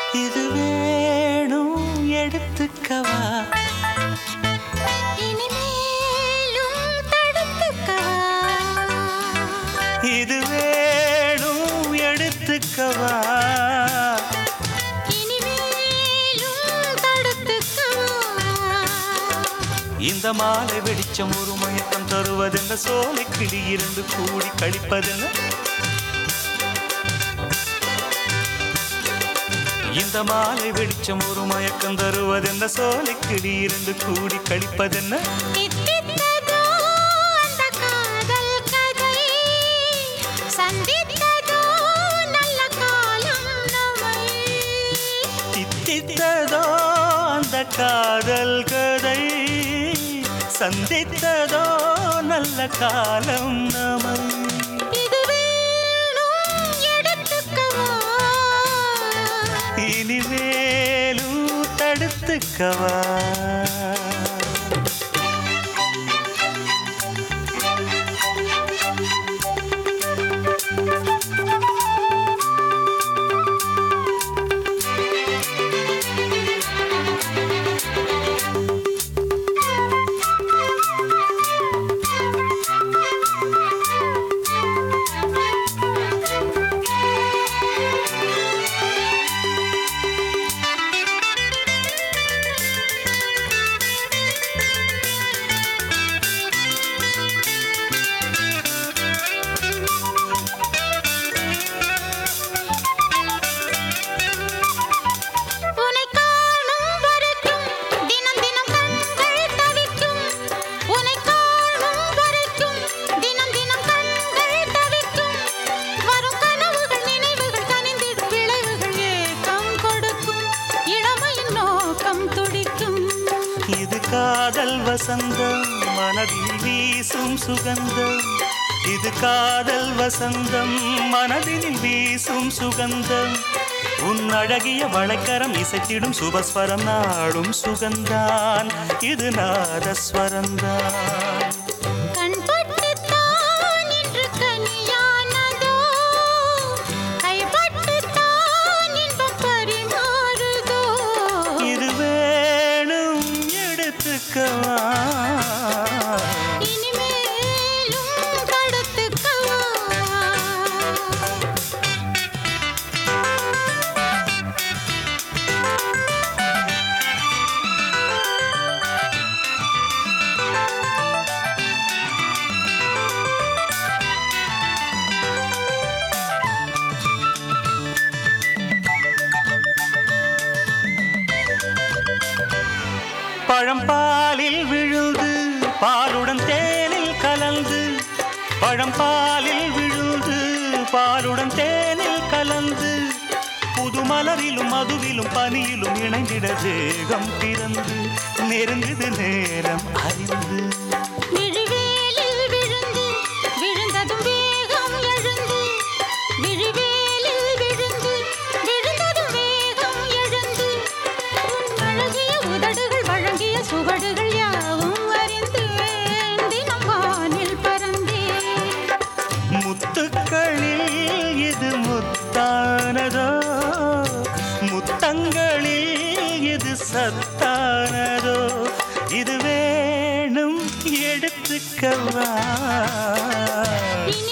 இது வேணும் எடுத்துக்கவா இனிமேலும் தடுத்துக்கவா இது வேணும் எடுத்துக்கவா இனிமேலும் தடுத்துக்கவா இந்த மாலை வெளிச்சம் ஒரு மயக்கம் தருவதென்ன சோலை கிளி இரண்டு கூடி கழிப்பதென்ன இந்த மாலை வெளிச்சம் ஒரு மயக்கம் தருவதென்ன சோலை கிளி இரண்டு கூடி கழிப்பதென்ன தித்தித்ததோ அந்த காதல் கதை சந்தித்ததோ நல்ல காலம் நம்மை தித்தித்ததோ அந்த காதல் கதை சந்தித்ததோ நல்ல காலம் நம இது வேணும் எடுத்துக்கவா இனிமேலும் தடுத்துக்கவா உன்னை காணும் வரைக்கும் தினம் தினம் கண்கள் தவிக்கும் உன்னை காணும் வரைக்கும் தினம் தினம் கண்கள் தவிக்கும் வரும் கனவுகள் நினைவுகள் கனிந்திடும் விளைவுகள் ஏக்கம் கொடுக்கும் இளமையின் நோக்கம் துடிக்கும் இது காதல் வசந்தம் மனதில் வீசும் சுகந்தம் இது காதல் வசந்தம் மனதில் வீசும் சுகந்தம் உன் அழகிய வளைக்கரம் இசைத்திடும் சுபஸ்வரம் நாடும் சுகந்தான் இது நாதஸ்வரந்தான் கண்பட்டுத்தான் இன்று கனியானதோ கைப்பட்டுத்தான் இன்பம் பரிமாறுதோ இது வேணும் எடுத்துக்கவா இனிமேலும் தடுத்துக்கவா பழம்பாலில் விழுந்து பாலுடன் தேனில் கலந்து பழம்பாலில் விழுந்து பாலுடன் தேனில் கலந்து புது மலரிலும் மதுவிலும் பனியிலும் இணைந்திட தேகம் பிறந்து நெருங்குது நேரம் அறிந்து விழிவேலில் விழுந்து விழுந்ததும் வேகம் எழுந்து விழிவேலில் விழுந்து விழுந்ததும் வேகம் எழுந்து உன் அழகிய உதடுகள் வழங்கிய சுவடுகள் யாவும் அறிந்தேன் தினம் வானில் பறந்தேன் முத்துக்களில் இது முத்தானதோ முத்தங்களில் இது சத்தானதோ இது வேணும் எடுத்துக்கவா இனி